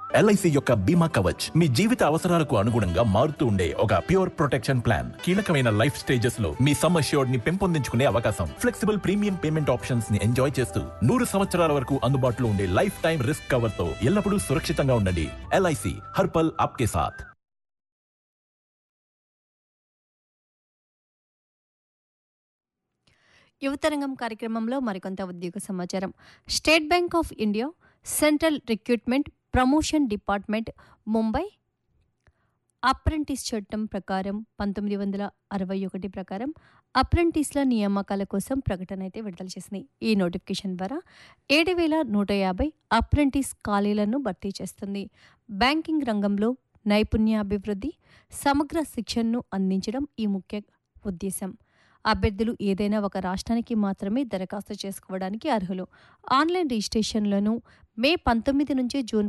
LIC యొక్క బీమా కవచ్ మీ జీవిత అవసరాలకు అనుగుణంగా మారుతూ ఉండే ఒక ప్యూర్ ప్రొటెక్షన్ ప్లాన్ కీలకమైన లైఫ్ స్టేజెస్ లో మీ సమ్ అష్యూర్డ్ ని పెంపొందించుకునే అవకాశం ఫ్లెక్సిబుల్ ప్రీమియం పేమెంట్ ఆప్షన్స్ ని ఎంజాయ్ చేస్తూ నూరు సంవత్సరాల వరకు అందుబాటులో ఉండే లైఫ్ టైం రిస్క్ కవర్ తో ఎల్లప్పుడూ సురక్షితంగా ఉండండి ఎల్ఐసి హర్పల్ ఆప్కే సాథ్ యువతరంగం కార్యక్రమంలో మరికొంత ఉద్యోగ సమాచారం State Bank of India central recruitment promotion department Mumbai apprentice చట్టం ప్రకారం పంతొమ్మిది వందల అరవై ఒకటి ప్రకారం అప్రెంటిస్ల నియామకాల కోసం ప్రకటన అయితే విడుదల చేసింది ఈ నోటిఫికేషన్ ద్వారా ఏడు వేల నూట యాభై అప్రెంటిస్ ఖాళీలను భర్తీ చేస్తుంది బ్యాంకింగ్ రంగంలో నైపుణ్యాభివృద్ధి సమగ్ర శిక్షణను అందించడం ఈ ముఖ్య ఉద్దేశం అభ్యర్థులు ఏదైనా ఒక రాష్ట్రానికి మాత్రమే దరఖాస్తు చేసుకోవడానికి అర్హులు ఆన్లైన్ రిజిస్ట్రేషన్లను మే పంతొమ్మిది నుంచి జూన్